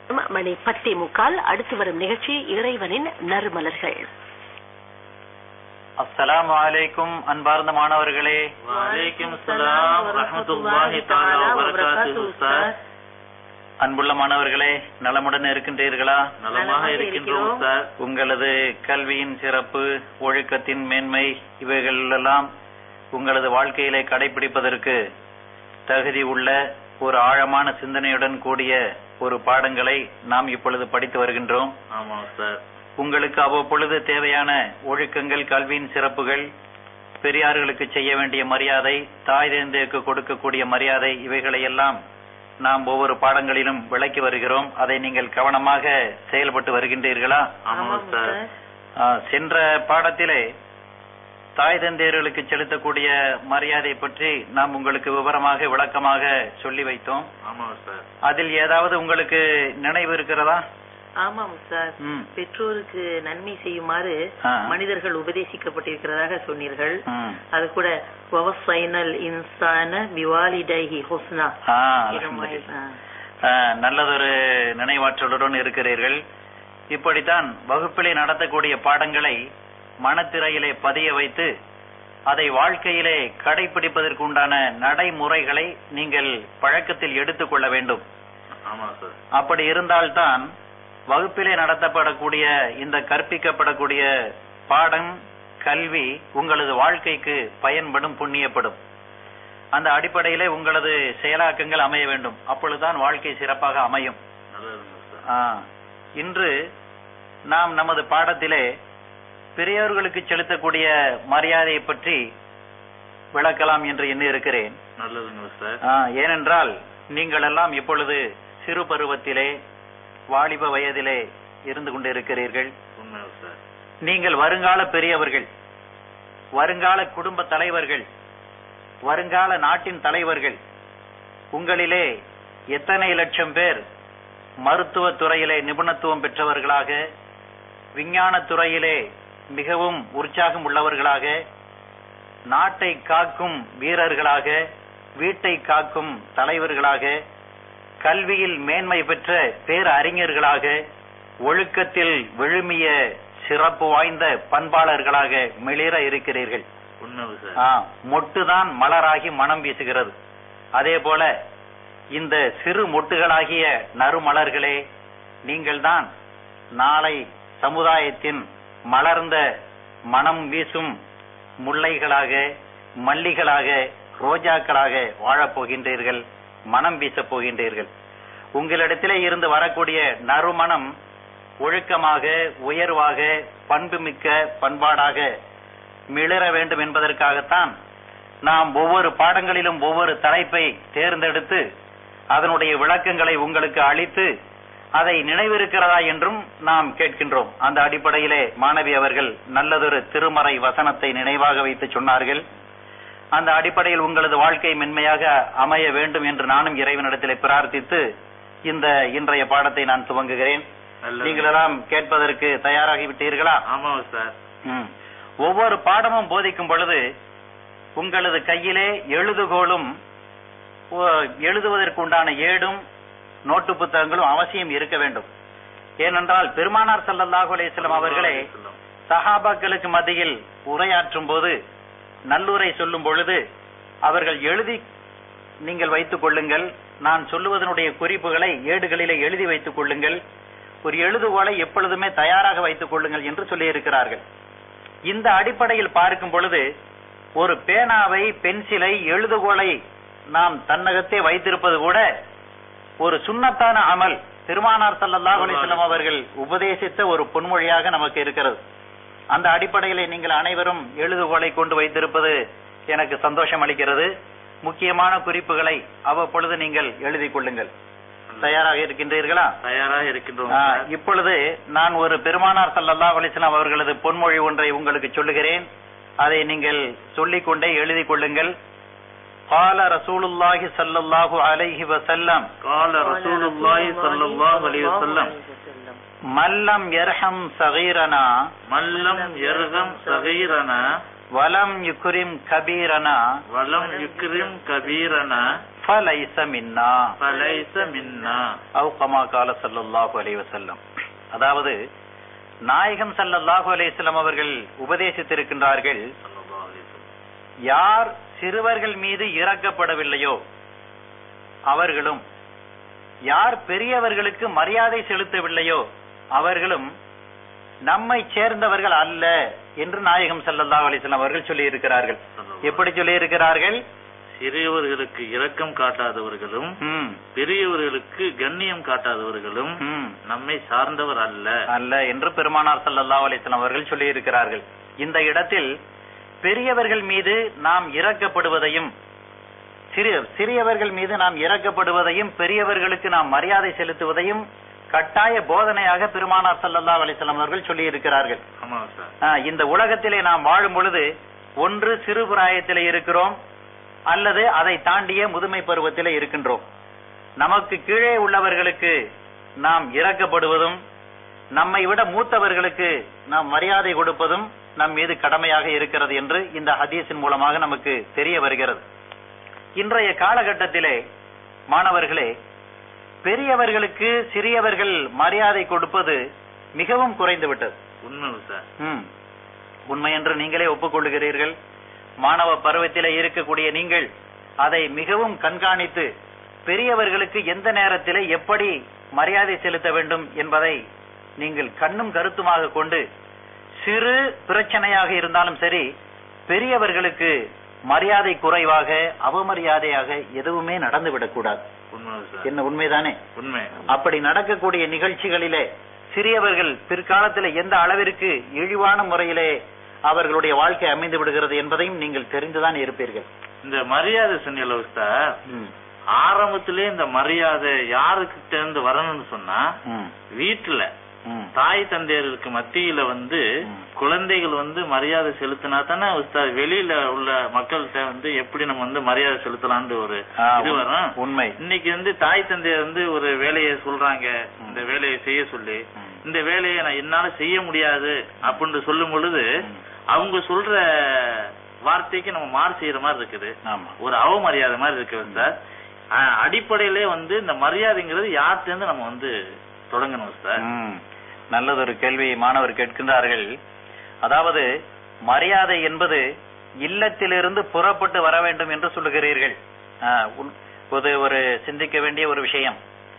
மணி பத்தே முக்கால் அடுத்து வரும் நிகழ்ச்சி இறைவனின் நறுமலர்கள் அஸ்ஸலாமு அலைக்கும் அன்பார்ந்த மாணவர்களே வலைக்கும் சலாம் ரஹமத்துல்லாஹி தஆலா வபரகாத்துஹு உஸ்தாத் அன்புள்ள மாணவர்களே நலமுடன் இருக்கின்றீர்களா நலமாக இருக்கின்றோம் சார் உங்களது கல்வியின் சிறப்பு ஒழுக்கத்தின் மேன்மை இவைகள் எல்லாம் உங்களது வாழ்க்கையிலே கடைபிடிப்பதற்கு தகுதி உள்ள ஒரு ஆழமான சிந்தனையுடன் கூடிய ஒரு பாடங்களை நாம் இப்பொழுது படித்து வருகின்றோம் ஆமாம் சார் உங்களுக்கு அவ்வப்பொழுது தேவையான ஒழுக்கங்கள் கல்வியின் சிறப்புகள் பெரியார்களுக்கு செய்ய வேண்டிய மரியாதை தாய் தந்தைக்கு கொடுக்கக்கூடிய மரியாதை இவைகளை எல்லாம் நாம் ஒவ்வொரு பாடங்களிலும் விளக்கி வருகிறோம் அதை நீங்கள் கவனமாக செயல்பட்டு வருகின்றீர்களா ஆமாம் சார் ஆ, சென்ற பாடத்திலே தாய் தந்தையர்களுக்கு செலுத்தக்கூடிய மரியாதை பற்றி நாம் உங்களுக்கு விவரமாக விளக்கமாக சொல்லி வைத்தோம் ஆமாம் சார் அதில் ஏதாவது உங்களுக்கு நினைவு இருக்கிறதா ஆமாம் சார் ம். பெற்றோருக்கு நன்மை செய்யுமாறு ஆ. மனிதர்கள் உபதேசிக்கப்பட்டிருக்கிறதாக சொன்னீர்கள் ம். அது கூட வவசைனல் இன்சான விவாலிடைஹி ஹுஸ்னா ஆ, இது மாதிரி, அல்ஹம்துலில்லாஹ். ஆ. ஆ, நல்லதொரு நினைவாற்றலுடன் இருக்கிறீர்கள் இப்படித்தான் வகுப்பிலே நடத்தக்கூடிய பாடங்களை மனத்திரையிலே பதிய வைத்து அதை வாழ்க்கையிலே கடைபிடிப்பதற்கு உண்டான நடைமுறைகளை நீங்கள் பழக்கத்தில் எடுத்துக்கொள்ள வேண்டும் ஆமாம் சார் அப்படி இருந்தால்தான் வகுப்பிலே நடத்தப்படக்கூடிய இந்த கற்பிக்கப்படக்கூடிய பாடம் கல்வி உங்களது வாழ்க்கைக்கு பயன்படும் புண்ணியப்படும் அந்த அடிப்படையிலே உங்களது செயலாக்கங்கள் அமைய வேண்டும் அப்பொழுதுதான் வாழ்க்கை சிறப்பாக அமையும் நல்லதுங்க சார் ஆ, இன்று நாம் நமது பாடத்திலே பெரியவர்களுக்கு செலுத்தக்கூடிய மரியாதையை பற்றி விளக்கலாம் என்று எண்ணி இருக்கிறேன் நல்லதுங்க சார் ஆ, ஏனென்றால் நீங்கள் எல்லாம் இப்பொழுது சிறு பருவத்திலே வாலிப வயதிலே இருந்து கொண்டிருக்கிறீர்கள் உண்மை சார் நீங்கள் வருங்கால பெரியவர்கள் வருங்கால குடும்ப தலைவர்கள் வருங்கால நாட்டின் தலைவர்கள் உங்களிலே எத்தனை லட்சம் பேர் மருத்துவ துறையிலே நிபுணத்துவம் பெற்றவர்களாக விஞ்ஞான துறையிலே மிகவும் உற்சாகம் உள்ளவர்களாக நாட்டை காக்கும் வீரர்களாக வீட்டை காக்கும் தலைவர்களாக கல்வியில் மேன்மை பெற்ற பேரறிஞர்களாக ஒழுக்கத்தில் விழுமிய சிறப்பு வாய்ந்த பண்பாளர்களாக மிளிர இருக்கிறீர்கள் உண்மை சார் ஆ, மொட்டுதான் மலராகி மனம் வீசுகிறது அதே போல இந்த சிறு மொட்டுகளாகிய நறுமலர்களே நீங்கள்தான் நாளை சமுதாயத்தின் மலர்ந்த மனம் வீசும் முல்லைகளாக மல்லிகளாக ரோஜாக்களாக வாழப் போகின்றீர்கள் மனம் வீசப் போகின்றீர்கள் உங்களிடத்திலே இருந்து வரக்கூடிய நறுமணம் ஒழுக்கமாக உயர்வாக பண்புமிக்க பண்பாடாக மிளிர வேண்டும் என்பதற்காகத்தான் நாம் ஒவ்வொரு பாடங்களிலும் ஒவ்வொரு தலைப்பை தேர்ந்தெடுத்து அதனுடைய விளக்கங்களை உங்களுக்கு அளித்து அதை நினைவிருக்கிறதா என்றும் நாம் கேட்கின்றோம் அந்த அடிப்படையிலே மாணவி அவர்கள் நல்லதொரு திருமறை வசனத்தை நினைவாக வைத்து சொன்னார்கள் அந்த அடிப்படையில் உங்களது வாழ்க்கை மென்மையாக அமைய வேண்டும் என்று நானும் இறைவனிடத்திலே பிரார்த்தித்து இந்த இன்றைய பாடத்தை நான் துவங்குகிறேன் நல்லது. நீங்கள் எல்லாம் கேட்பதற்கு தயாராகி விட்டீர்களா ஆமாம் சார் ம். ஒவ்வொரு பாடமும் போதிக்கும் பொழுது உங்களது கையிலே எழுதுகோலும் ஓ- எழுதுவதற்கு உண்டான ஏடும் நோட்டு புத்தகங்களும் அவசியம் இருக்க வேண்டும் ஏனென்றால் பெருமானார் ஸல்லல்லாஹு அலைஹி வஸல்லம் அவர்களே சஹாபாக்களுக்கு மத்தியில் உரையாற்றும் போது நல்லுரை சொல்லும் பொழுது அவர்கள் எழுதி நீங்கள் வைத்துக் கொள்ளுங்கள் நான் சொல்லுவதனுடைய குறிப்புகளை ஏடுகளிலே எழுதி வைத்துக் கொள்ளுங்கள் ஒரு எழுதுகோலை எப்பொழுதுமே தயாராக வைத்துக் கொள்ளுங்கள் என்று சொல்லியிருக்கிறார்கள் இந்த அடிப்படையில் பார்க்கும் பொழுது ஒரு பேனாவை பென்சிலை எழுதுகோலை நாம் தன்னகத்தே வைத்திருப்பது கூட ஒரு சுன்னத்தான அமல் பெருமானார் ஸல்லல்லாஹு அலைஹி வஸல்லம் அவர்கள் உபதேசித்த ஒரு பொன்மொழியாக நமக்கு இருக்கிறது அந்த அடிப்படையிலே நீங்கள் அனைவரும் எழுதுகோலை கொண்டு வைத்திருப்பது எனக்கு சந்தோஷம் அளிக்கிறது முக்கியமான குறிப்புகளை அவ்வப்பொழுது நீங்கள் எழுதிக் கொள்ளுங்கள் தயாராக இருக்கின்றீர்களா தயாராக இருக்கின்றோம் ஆ, சார் இப்பொழுது நான் ஒரு பெருமானார் ஸல்லல்லாஹு அலைஹி வஸல்லம் அவர்களது பொன்மொழி ஒன்றை உங்களுக்கு சொல்லுகிறேன் அதை நீங்கள் சொல்லிக் கொண்டே எழுதிக் கொள்ளுங்கள் قال رسول الله صلى الله عليه وسلم قال رسول الله صلى الله عليه وسلم من لم يرحم صغيرنا من لم يرغم صغيرنا ولم يكرم كبيرنا ولم يكرم كبيرنا ஃபலைஸ மின்னா فليس منا அவு கமா கால ஸல்லல்லாஹு அலைஹி வஸல்லம் அதாவது நாயகம் ஸல்லல்லாஹு அலைஹி வஸல்லம் அவர்கள் உபதேசித்திருக்கின்றார்கள் صلى الله عليه وسلم யார் சிறுவர்கள் மீது இறக்கப்படவில்லையோ அவர்களும் யார் பெரியவர்களுக்கு மரியாதை செலுத்தவில்லையோ அவர்களும் நம்மை சேர்ந்தவர்கள் அல்ல என்று நாயகம் ஸல்லல்லாஹு அலைஹி வஸல்லம் அவர்கள் சொல்லி இருக்கிறார்கள் எப்படி சொல்லி இருக்கிறார்கள் சிறியவர்களுக்கு இரக்கம் காட்டாதவர்களும் ம், பெரியவர்களுக்கு கண்ணியம் காட்டாதவர்களும் ம், நம்மை சார்ந்தவர் அல்ல அல்ல என்று பெருமானார் ஸல்லல்லாஹு அலைஹி வஸல்லம் அவர்கள் சொல்லி இருக்கிறார்கள் இந்த இடத்தில் பெரியவர்கள் மீது நாம் இறக்கப்படுவதையும் சிறிய சிறியவர்கள் மீது நாம் இறக்கப்படுவதையும் பெரியவர்களுக்கு நாம் மரியாதை செலுத்துவதையும் கட்டாய போதனையாக பெருமானார் ஸல்லல்லாஹு அலைஹி வஸல்லம் அவர்கள் சொல்லி இருக்கிறார்கள் ஆமா சார் ஆ, இந்த உலகத்திலே நாம் வாழும் பொழுது ஒன்று சிறு பிராயத்திலே இருக்கிறோம் அல்லது அதை தாண்டிய முதுமை பருவத்திலே இருக்கின்றோம் நமக்கு கீழே உள்ளவர்களுக்கு நாம் இறக்கப்படுவதும் நம்மை விட மூத்தவர்களுக்கு நாம் மரியாதை கொடுப்பதும் நம் மீது கடமையாக இருக்கிறது என்று இந்த ஹதீஸின் மூலமாக நமக்கு தெரிய வருகிறது இன்றைய காலகட்டத்திலே மாணவர்களே பெரியவர்களுக்கு சிறியவர்கள் மரியாதை கொடுப்பது மிகவும் குறைந்து விட்டது உண்மை சார் ம். உண்மை என்று நீங்களே ஒப்புக்கொள்ளுகிறீர்கள் மாணவ பருவத்திலே இருக்கக்கூடிய நீங்கள் அதை மிகவும் கண்காணித்து பெரியவர்களுக்கு எந்த நேரத்திலே எப்படி மரியாதை செலுத்த வேண்டும் என்பதை நீங்கள் கண்ணும் கருத்துமாக கொண்டு சிறு பிரச்சனையாக இருந்தாலும் சரி பெரியவர்களுக்கு மரியாதை குறைவாக அவமரியாதையாக எதுவுமே நடந்துவிடக்கூடாது உண்மை சார் என்ன உண்மைதானே உண்மை அப்படி நடக்கக்கூடிய நிகழ்ச்சிகளிலே சிறியவர்கள் பிற்காலத்தில் எந்த அளவிற்கு இழிவான முறையிலே அவர்களுடைய வாழ்க்கை அமைந்து விடுகிறது என்பதையும் நீங்கள் தெரிந்துதான் இருப்பீர்கள் இந்த மரியாதை சொன்னீங்களா சார் ம், ஆரம்பத்திலே இந்த மரியாதை யாருக்கிட்ட இருந்து வரணும்னு சொன்னா ம், வீட்டுல ம். தாய் தந்தையருக்கு மத்தியில வந்து ம். குழந்தைகள் வந்து மரியாதை செலுத்தினா தானே உஸ்தாத் வெளியில உள்ள மக்கள்கிட்ட வந்து எப்படி நம்ம வந்து மரியாதை செலுத்தலாம்னு ஒரு ஆ, இது உண்- வரும் உண்மை இன்னைக்கு வந்து தாய் தந்தையர் வந்து ஒரு வேலையை சொல்றாங்க இந்த வேலையை செய்ய சொல்லி ம். இந்த வேலையை நான் என்னால செய்ய முடியாது அப்படின்னு சொல்லும் பொழுது ம். அவங்க சொல்ற வார்த்தைக்கு நம்ம மாறு செய்யற மாதிரி இருக்குது ஆமா ஒரு அவமரியாதை மாதிரி இருக்குது சார் ஆஹ் அடிப்படையிலே வந்து இந்த மரியாதைங்கிறது யார்கிட்ட இருந்து நம்ம வந்து தொடங்கணும் சார் ம். நல்லதொரு கேள்வி மாணவர் கேட்கின்றார்கள் அதாவது மரியாதை என்பது இல்லத்திலிருந்து புறப்பட்டு வர வேண்டும் என்று சொல்லுகிறீர்கள் ஆ, உன்- இது ஒரு சிந்திக்க வேண்டிய ஒரு விஷயம்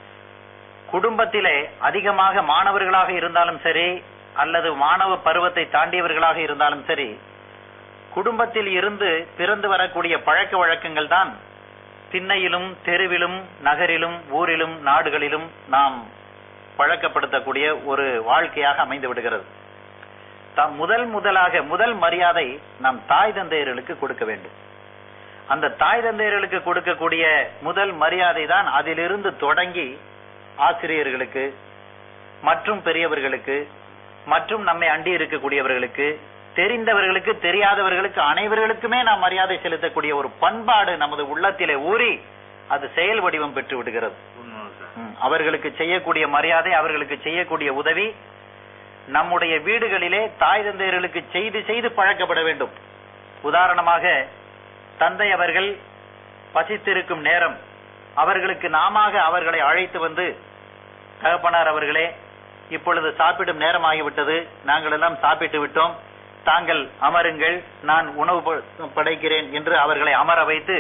குடும்பத்திலே அதிகமாக மாணவர்களாக இருந்தாலும் சரி அல்லது மாணவ பருவத்தை தாண்டியவர்களாக இருந்தாலும் சரி குடும்பத்தில் இருந்து பிறந்து வரக்கூடிய பழக்க வழக்கங்கள் தான் திண்ணையிலும் தெருவிலும் நகரிலும் ஊரிலும் நாடுகளிலும் நாம் பழக்கப்படுத்தக்கூடிய ஒரு வாழ்க்கையாக அமைந்து விடுகிறது தாம் முதல் முதலாக முதல் மரியாதை நம் தாய் தந்தையர்களுக்கு கொடுக்க வேண்டும் அந்த தாய் தந்தையர்களுக்கு கொடுக்கக்கூடிய முதல் மரியாதை தான் அதிலிருந்து தொடங்கி ஆசிரியர்களுக்கு மற்றும் பெரியவர்களுக்கு மற்றும் நம்மை அண்டி இருக்கக்கூடியவர்களுக்கு தெரிந்தவர்களுக்கு தெரியாதவர்களுக்கு அனைவர்களுக்குமே நாம் மரியாதை செலுத்தக்கூடிய ஒரு பண்பாடு நமது உள்ளத்திலே ஊறி அது செயல் வடிவம் பெற்று விடுகிறது உண்மை சார் ம், அவர்களுக்கு செய்யக்கூடிய மரியாதை அவர்களுக்கு செய்யக்கூடிய உதவி நம்முடைய வீடுகளிலே தாய் தந்தையர்களுக்கு செய்து செய்து பழக்கப்பட வேண்டும் உதாரணமாக தந்தை அவர்கள் பசித்திருக்கும் நேரம் அவர்களுக்கு நாம அவர்களை அழைத்து வந்து தகப்பனார் அவர்களே இப்பொழுது சாப்பிடும் நேரம் ஆகிவிட்டது நாங்கள் எல்லாம் சாப்பிட்டு விட்டோம் தாங்கள் அமருங்கள் நான் உணவு ப- படைக்கிறேன் என்று அவர்களை அமர வைத்து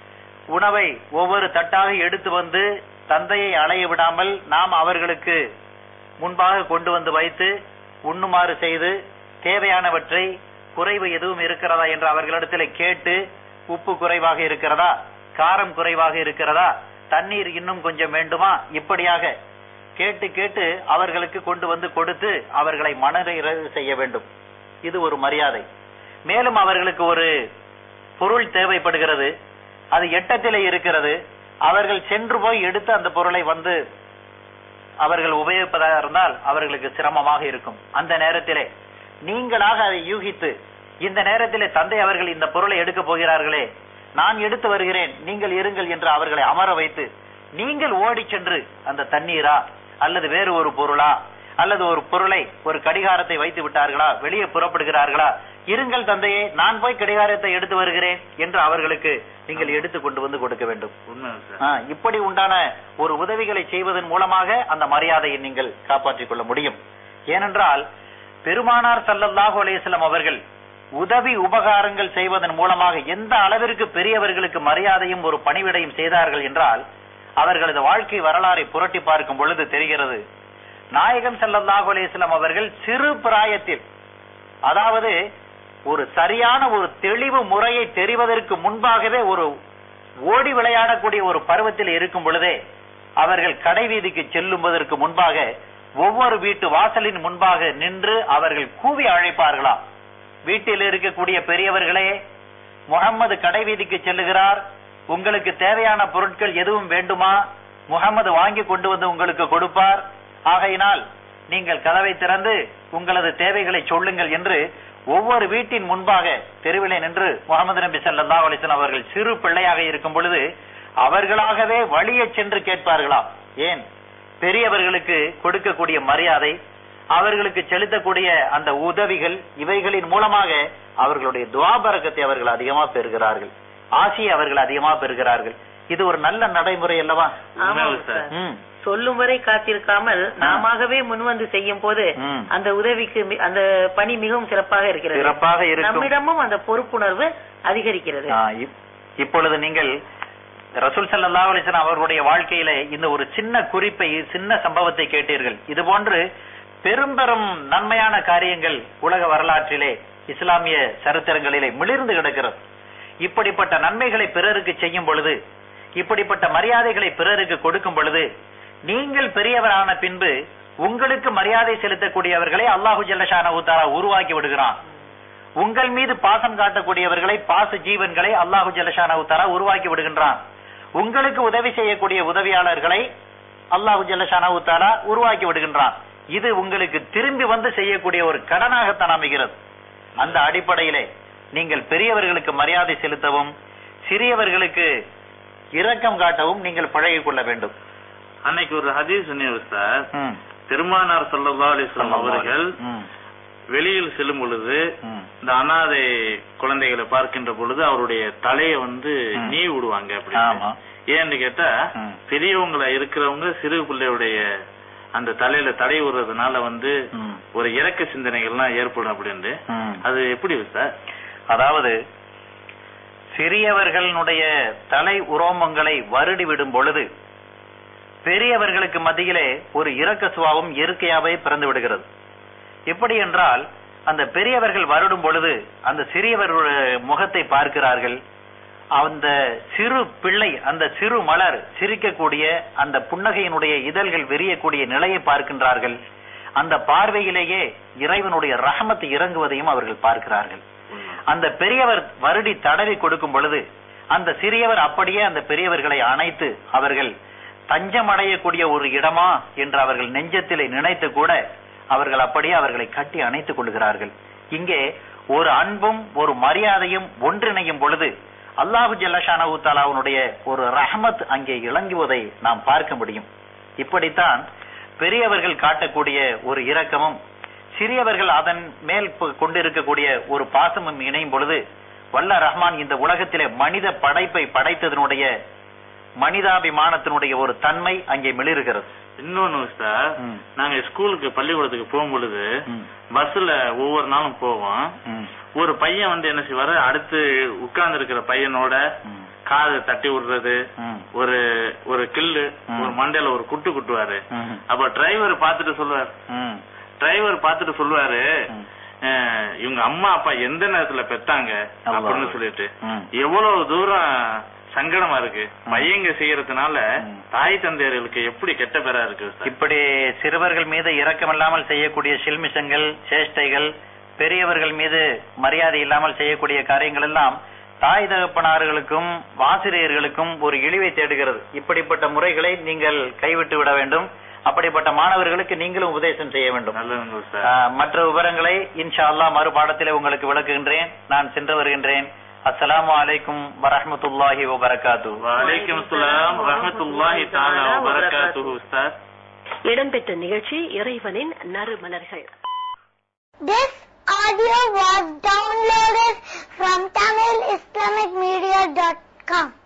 உணவை ஒவ்வொரு தட்டாக எடுத்து வந்து தந்தையை அலைய விடாமல் நாம் அவர்களுக்கு முன்பாக கொண்டு வந்து வைத்து உண்ணுமாறு செய்து தேவையானவற்றை குறைவு எதுவும் இருக்கிறதா என்று அவர்களிடத்தில் கேட்டு உப்பு குறைவாக இருக்கிறதா காரம் குறைவாக இருக்கிறதா தண்ணீர் இன்னும் கொஞ்சம் வேண்டுமா இப்படியாக கேட்டு கேட்டு அவர்களுக்கு கொண்டு வந்து கொடுத்து அவர்களை மனநிறைவு செய்ய வேண்டும் இது ஒரு மரியாதை மேலும் அவர்களுக்கு ஒரு பொருள் தேவைப்படுகிறது அது எட்டத்திலே இருக்கிறது அவர்கள் சென்று போய் எடுத்து அந்த பொருளை வந்து அவர்கள் உபயோகிப்பதாக இருந்தால் அவர்களுக்கு சிரமமாக இருக்கும் அந்த நேரத்திலே நீங்களாக அதை யூகித்து இந்த நேரத்திலே தந்தை அவர்கள் இந்த பொருளை எடுக்க போகிறார்களே நான் எடுத்து வருகிறேன் நீங்கள் இருங்கள் என்று அவர்களை அமர வைத்து நீங்கள் ஓடி சென்று அந்த தண்ணீரா அல்லது வேறு ஒரு பொருளா அல்லது ஒரு பொருளை ஒரு கடிகாரத்தை வைத்து விட்டார்களா வெளியே புறப்படுகிறார்களா இருங்கள் தந்தையே நான் போய் கடிகாரத்தை எடுத்து வருகிறேன் என்று அவர்களுக்கு நீங்கள் எடுத்து கொண்டு வந்து கொடுக்க வேண்டும் உண்மை சார் ஆ, இப்படி உண்டான ஒரு உதவிகளை செய்வதன் மூலமாக அந்த மரியாதையை நீங்கள் காப்பாற்றிக் கொள்ள முடியும் ஏனென்றால் பெருமானார் ஸல்லல்லாஹு அலைஹி வஸல்லம் அவர்கள் உதவி உபகாரங்கள் செய்வதன் மூலமாக எந்த அளவிற்கு பெரியவர்களுக்கு மரியாதையும் ஒரு பணிவிடையும் செய்தார்கள் என்றால் அவர்களது வாழ்க்கை வரலாறை புரட்டி பார்க்கும் பொழுது தெரிகிறது நாயகம் ஸல்லல்லாஹு அலைஹி வஸல்லம் அவர்கள் சிறு பிராயத்தில் அதாவது ஒரு சரியான ஒரு தெளிவு முறையை தெரிவதற்கு முன்பாகவே ஒரு ஓடி விளையாடக்கூடிய ஒரு பருவத்தில் இருக்கும் பொழுதே அவர்கள் கடை வீதிக்கு செல்லும்பதற்கு முன்பாக ஒவ்வொரு வீட்டு வாசலின் முன்பாக நின்று அவர்கள் கூவி அழைப்பார்களாம் வீட்டில் இருக்கக்கூடிய பெரியவர்களே முகம்மது கடை வீதிக்கு செல்லுகிறார் உங்களுக்கு தேவையான பொருட்கள் எதுவும் வேண்டுமா முகம்மது வாங்கி கொண்டு வந்து உங்களுக்கு கொடுப்பார் ஆகையினால் நீங்கள் கதவை திறந்து உங்களது தேவைகளை சொல்லுங்கள் என்று ஒவ்வொரு வீட்டின் முன்பாக தெருவிலே நின்று முகமது நபி ஸல்லல்லாஹு அலைஹி வஸல்லம் அவர்கள் சிறு பிள்ளையாக இருக்கும் பொழுது அவர்களாகவே வழியே சென்று கேட்பார்களாம் ஏன் பெரியவர்களுக்கு கொடுக்கக்கூடிய மரியாதை அவர்களுக்கு செலுத்தக்கூடிய அந்த உதவிகள் இவைகளின் மூலமாக அவர்களுடைய துவாபரகத்தை அவர்கள் அதிகமா பெறுகிறார்கள் ஆசியை அவர்கள் அதிகமா பெறுகிறார்கள் இது ஒரு நல்ல நடைமுறை அல்லவா ஆமாம் உண்மை சார். சார். ம் சொல்லும் வரை காத்திருக்காமல் நாமவே முன்வந்து செய்யும் போது ம். அந்த உதவிக்கு மி- அந்த பணி மிகவும் சிறப்பாக இருக்கிறது சிறப்பாக இருக்கும் நம்மிடமும் அந்த பொறுப்புணர்வு அதிகரிக்கிறது ஆ, இப்- இப்பொழுது நீங்கள் ரசூல் ஸல்லல்லாஹு அலைஹி வஸல்லம் அவர்களுடைய வாழ்க்கையில இந்த ஒரு சின்ன குறிப்பை சின்ன சம்பவத்தை கேட்டீர்கள் இது போன்று பெரும் பெரும் நன்மையான காரியங்கள் உலக வரலாற்றிலே இஸ்லாமிய சரித்திரங்களிலே மிளிர்ந்து கிடக்கிறது இப்படிப்பட்ட நன்மைகளை பிறருக்கு செய்யும் பொழுது இப்படிப்பட்ட மரியாதைகளை பிறருக்கு கொடுக்கும் பொழுது நீங்கள் பெரியவரான பின்பு உங்களுக்கு மரியாதை செலுத்தக்கூடியவர்களை அல்லாஹு ஜல்லஷானஹு தஆலா உருவாக்கி விடுகிறான் உங்கள் மீது பாசம் காட்டக்கூடியவர்களை பாச ஜீவன்களை அல்லாஹு ஜல்லஷானஹு தஆலா உருவாக்கி விடுகின்றான் உங்களுக்கு உதவி செய்யக்கூடிய உதவியாளர்களை அல்லாஹு ஜல்லஷானஹு தஆலா உருவாக்கி விடுகின்றான் இது உங்களுக்கு திரும்பி வந்து செய்யக்கூடிய ஒரு கடனாகத்தான் அமைகிறது அந்த அடிப்படையிலே நீங்கள் பெரியவர்களுக்கு மரியாதை செலுத்தவும் சிறியவர்களுக்கு இரக்கம் காட்டவும் நீங்கள் பழகிக் கொள்ள வேண்டும் அன்னைக்கு ஒரு ஹதீஸ் சொன்னீங்க சார் ம். பெருமானார் ஸல்லல்லாஹு அலைஹி வஸல்லம் அவர்கள் ம். வெளியில் செல்லும் பொழுது ம். இந்த அனாதை குழந்தைகளை பார்க்கின்ற பொழுது அவருடைய தலையை வந்து ம். நீ விடுவாங்க ஆமா. அப்படின்னு ஏன்னு கேட்டா ம். பெரியவங்கள இருக்கிறவங்க சிறு பிள்ளையுடைய அந்த தலையில தடை விடுறதுனால வந்து ம். ஒரு இறக்க சிந்தனைகள்லாம் ஏற்படும் அப்படின்னு ம். அது எப்படி சார் அதாவது சிறியவர்களுடைய தலை உரோமங்களை வருடி விடும் பொழுது பெரியவர்களுக்கு மத்தியிலே ஒரு இரக்க சுபாவம் இயற்கையாவே பிறந்து விடுகிறது எப்படி என்றால் அந்த பெரியவர்கள் வருடும் பொழுது அந்த சிறியவர் முகத்தை பார்க்கிறார்கள் அந்த சிறு பிள்ளை அந்த சிறு மலர் சிரிக்கக்கூடிய அந்த புன்னகையினுடைய இதழ்கள் விரியக்கூடிய நிலையை பார்க்கின்றார்கள் அந்த பார்வையிலேயே இறைவனுடைய ரஹமத்து இறங்குவதையும் அவர்கள் பார்க்கிறார்கள் அந்த பெரியவர் வருடி தடவி கொடுக்கும் பொழுது அந்த சிறியவர் அப்படியே அந்த பெரியவர்களை அணைத்து அவர்கள் தஞ்சம் அடையக்கூடிய ஒரு இடமா என்று அவர்கள் நெஞ்சத்திலே நினைத்து கூட அவர்கள் அப்படியே அவர்களை கட்டி அணைத்துக் கொள்கிறார்கள் இங்கே ஒரு அன்பும் ஒரு மரியாதையும் ஒன்றிணையும் பொழுது அல்லாஹு ஜல்லஷானஹு தாலாவுடைய ஒரு ரஹமத் அங்கே இளங்குவதை நாம் பார்க்க முடியும் இப்படித்தான் பெரியவர்கள் காட்டக்கூடிய ஒரு இரக்கமும் சிறியவர்கள் அதன் மேல் ப- கொண்டிருக்கக்கூடிய ஒரு பாசமும் இணையும் பொழுது வல்ல ரஹ்மான் இந்த உலகத்திலே மனித படைப்பை படைத்ததனுடைய மனிதாபிமானத்தினுடைய ஒரு தன்மை அங்கே மிளிருகிறது இன்னொன்னு சார் ம். நாங்க ஸ்கூலுக்கு பள்ளிக்கூடத்துக்கு போகும் பொழுது ம். பஸ்ல ஒவ்வொரு நாளும் போவோம் ம். ஒரு பையன் வந்து என்ன செய்வாரு அடுத்து உட்கார்ந்து இருக்கிற பையனோட ம். காதை தட்டி விடுறது ம். ஒரு ஒரு கில்லு ம். ஒரு மண்டையில ஒரு குட்டு குட்டுவாரு ம். அப்ப டிரைவர் பார்த்துட்டு சொல்லுவாரு ம். டிரைவர் பார்த்துட்டு சொல்லுவாரு ம். அஹ், இவங்க அம்மா அப்பா எந்த நேரத்துல பெத்தாங்க அல்லாஹ். அப்படின்னு சொல்லிட்டு ம். எவ்வளவு தூரம் சங்கடமா இருக்கு பையங்க செய்யறதுனால ம். தாய் தந்தையர்களுக்கு எப்படி கெட்ட பேரா இருக்கு சார்? இப்படி சிறுவர்கள் மீது இரக்கமில்லாமல் செய்யக்கூடிய சில்மிஷங்கள் சேஷ்டைகள் பெரியவர்கள் மீது மரியாதை இல்லாமல் செய்யக்கூடிய காரியங்கள் எல்லாம் தாய் தகப்பனார்களுக்கும் ஆசிரியர்களுக்கும் ஒரு இழிவை தேடுகிறது இப்படிப்பட்ட முறைகளை நீங்கள் கைவிட்டு விட வேண்டும் அப்படிப்பட்ட மாணவர்களுக்கு நீங்களும் உபதேசம் செய்ய வேண்டும் நல்லதுங்க சார் ஆஹ், மற்ற விவரங்களை இன்ஷா அல்லாஹ் மறு பாடத்திலே உங்களுக்கு விளக்குகின்றேன் நான் சென்று வருகின்றேன் அஸ்ஸலாமு அலைக்கும் வரஹ்மத்துல்லாஹி வபரகாத்துஹு வலைக்கம் அஸ்ஸலாம் ரஹமத்துல்லாஹி தஆலா வபரகாத்துஹு சார் இடம்பெற்ற நிகழ்ச்சி இறைவனின் நறுமலர்கள் This audio was downloaded from TamilIslamicMedia.com.